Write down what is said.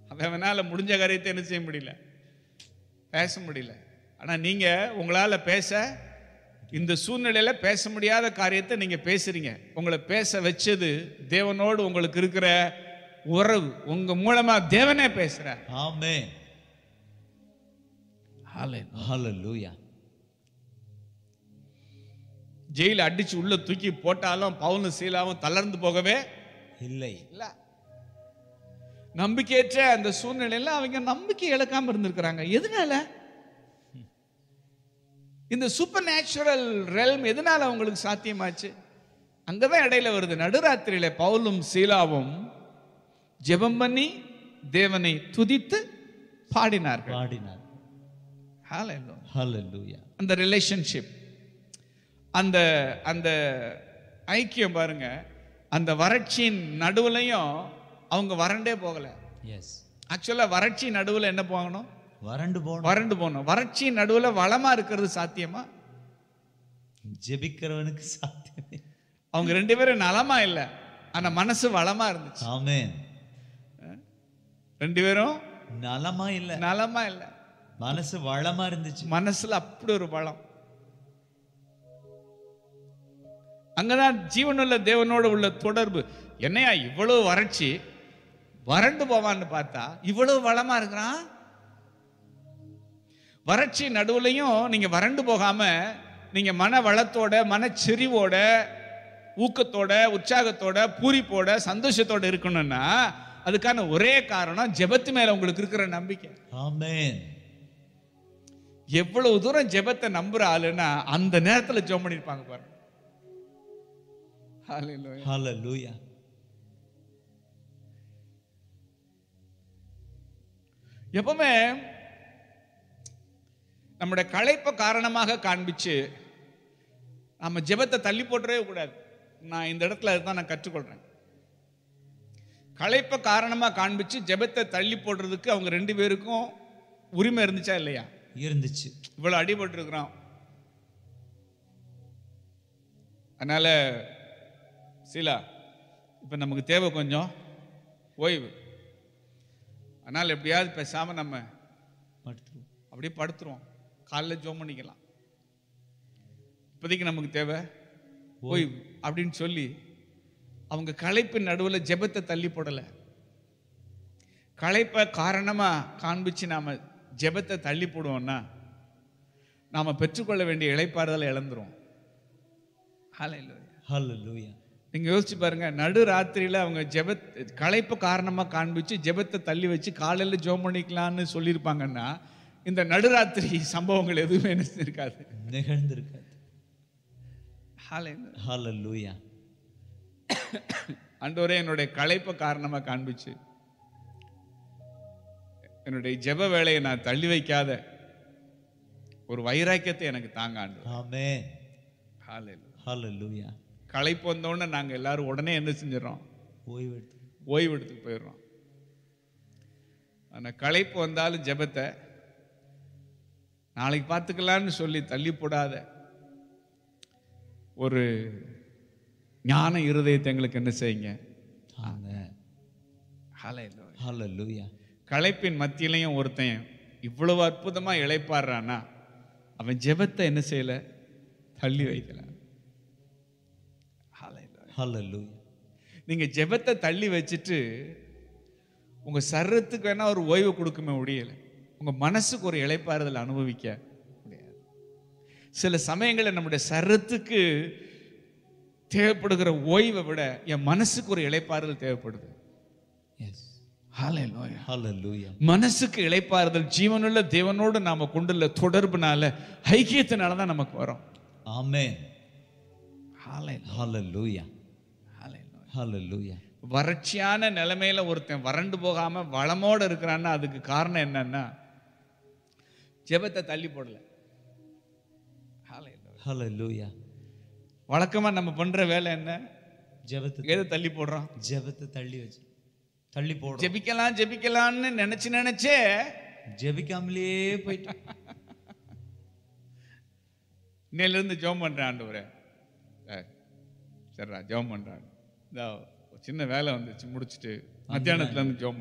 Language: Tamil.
அவனால முடிஞ்ச காரியத்தை என்ன செய்ய முடியல பேச முடியல ஆனா நீங்க உங்களால பேச இந்த சூழ்நிலையில பேச முடியாத காரியத்தை நீங்க பேசுறீங்க உங்களை பேச வச்சது தேவனோடு உங்களுக்கு இருக்கிற உறவு உங்க மூலமா தேவனே பேசுறார் Amen. Hallelujah. ஜெயில அடிச்சு உள்ள தூக்கி போட்டாலும் பவுனும் சீலாவும் தளர்ந்து போகவே இல்லை இல்ல நம்பிக்கையற்ற அந்த சூழ்நிலையில அவங்க நம்பிக்கை இழக்காம இருந்திருக்கிறாங்க எதனால இந்த சூப்பர் நேச்சுரல் ரெல்ம் எதனால அவங்களுக்கு சாத்தியமாச்சு அங்கதான் இடையில வருது நடுராத்திரியில பவுலும் சீலாவும் ஜெபம் பண்ணி தேவனை துதித்து பாடினார்கள் பாடினார் Hallelujah. Hallelujah. அந்த ரிலேஷன்ஷிப் அந்த அந்த ஐக்கியம் பாருங்க அந்த வறட்சியின் நடுவுலையும் அவங்க வறண்டே போகல Yes. ஆக்சுவலா வறட்சி நடுவுல என்ன போகணும் வறண்டு போன வறண்டு போகணும் வறட்சியின் நடுவுல வளமா இருக்கிறது சாத்தியமா ஜெபிக்கிறவனுக்கு சாத்தியமே அவங்க ரெண்டு பேரும் நலமா இல்லை ஆனா மனசு வளமா இருந்துச்சு ஆமென் ரெண்டு பேரும் நலமா இல்ல நலமா இல்லை மனசு வளமா இருந்துச்சு மனசுல அப்படி ஒரு பலம் அங்கதான் ஜீவனுள்ள தேவனோட உள்ள தொடர்பு என்னையா இவ்வளவு வறட்சி வறண்டு போவான்னு பார்த்தா இவ்வளவு வளமா இருக்கிறான் வறட்சி நடுவுலையும் நீங்க வறண்டு போகாம நீங்க மன வளத்தோட மனச்செறிவோட ஊக்கத்தோட உற்சாகத்தோட பூரிப்போட சந்தோஷத்தோட இருக்கணும்னா அதுக்கான ஒரே காரணம் ஜெபத்து மேல உங்களுக்கு இருக்கிற நம்பிக்கை ஆமென் எவ்வளவு தூரம் ஜெபத்தை நம்புற ஆளுன்னா அந்த நேரத்துல ஜெபம் பண்ணிருப்பாங்க பாருங்க Hallelujah. ஹalleluya எப்பவுமே நம்முடைய களைப்பை காரணமாக காண்பிச்சு நம்ம ஜெபத்தை தள்ளி போட்டுறவே கூடாது நான் இந்த இடத்துல அதுதான் நான் கற்றுக்கொள்றேன் களைப்பை காரணமாக காண்பிச்சு ஜெபத்தை தள்ளி போடுறதுக்கு அவங்க ரெண்டு பேருக்கும் உரிமை இருந்துச்சா இல்லையா இருந்துச்சு இவ்வளோ அடிபட்டிருக்கிறோம் அதனால சீலா இப்போ நமக்கு தேவை கொஞ்சம் ஓய்வு அதனால் எப்படியாவது பேசாமல் நம்ம படுத்துருவோம் அப்படியே படுத்துருவோம் காலைல ஜோம் பண்ணிக்கலாம் இப்போதைக்கு நமக்கு தேவை ஓய்வு அப்படின்னு சொல்லி அவங்க களைப்பின் நடுவில் ஜெபத்தை தள்ளி போடலை களைப்பை காரணமாக காண்பிச்சு நாம் ஜெபத்தை தள்ளி போடுவோம்னா நாம் பெற்றுக்கொள்ள வேண்டிய இளைப்பாறுதலை இழந்துருவோம் ஹalleluya ஹalleluya நீங்க யோசிச்சு பாருங்க நடு ராத்திரியில அவங்க ஜெப களைப்பு காரணமா காண்பிச்சு ஜெபத்தை தள்ளி வச்சு காலையில ஜோம் பண்ணிக்கலாம்னு சொல்லியிருப்பாங்கன்னா இந்த நடுராத்திரி சம்பவங்கள் எதுவுமே என்ன இருக்காது நிகழ்ந்திருக்காது Hallelujah. ஹalleluya ஆண்டவரே என்னுடைய களைப்பை காரணமா காண்பிச்சு என்னுடைய ஜெப வேலையை நான் தள்ளி வைக்காத ஒரு வைராக்கியத்தை எனக்கு தாங்க ஆண்டு ஆமென் Hallelujah. ஹalleluya களைப்பு வந்தோடனே நாங்க எல்லாரும் உடனே என்ன செஞ்சிடறோம் ஓய்வு எடுத்து ஓய்வு எடுத்துட்டு போயிடுறோம் ஆனால் களைப்பு வந்தாலும் ஜெபத்தை நாளைக்கு பார்த்துக்கலான்னு சொல்லி தள்ளி போடாத ஒரு ஞான இருதயத்தை எங்களுக்கு என்ன செய்யுங்க ஆமென் Hallelujah. ஹalleluya களைப்பின் மத்தியிலையும் ஒருத்தன் இவ்வளவு அற்புதமா இளைப்பாடுறானா அவன் ஜெபத்தை என்ன செய்யல தள்ளி வைக்கல Hallelujah. ஹalleluya நீங்க ஜெபத்தை தள்ளி வச்சுட்டு உங்க சர்றத்துக்கு வேணா ஒரு ஓய்வு கொடுக்குமே முடியல உங்க மனசுக்கு ஒரு இளைப்பாறுதல் அனுபவிக்க முடியாது சில சமயங்களில் நம்முடைய சர்றத்துக்கு தேவைப்படுகிற ஓய்வை விட என் மனசுக்கு ஒரு இளைப்பாறுதல் தேவைப்படுது எஸ் Hallelujah. ஹalleluya மனசுக்கு இளைப்பாறுதல் ஜீவனுள்ள தேவனோடு நாம கொண்டுள்ள தொடர்புனால ஐக்கியத்தினால தான் நமக்கு வரும் ஆமென் Hallelujah. ஹalleluya Hallelujah. ஹalleluya வறட்சியான நிலைமையில ஒருத்தன் வறண்டு போகாம வளமோட இருக்கிறான்னா அதுக்கு காரணம் என்னன்னா ஜெபத்தை தள்ளி போடல Hallelujah. ஹalleluya வழக்கமா நம்ம பண்ற வேலை என்ன ஜெபத்தை எதை தள்ளி போடுறோம் ஜெபத்தை தள்ளி வச்சு தள்ளி போடுறோம் ஜெபிக்கலாம் ஜெபிக்கலாம்னு நினைச்சு நினைச்சே ஜெபிக்காமலே போயிட்டு இன்னையில இருந்து ஜெபம் பண்றேன் ஆண்டவரே ஏய், சரிடா ஜெபம் பண்றான் இந்த சின்ன வேலை வந்துச்சு முடிச்சுட்டு மத்தியானத்துல இருந்து ஜெபம்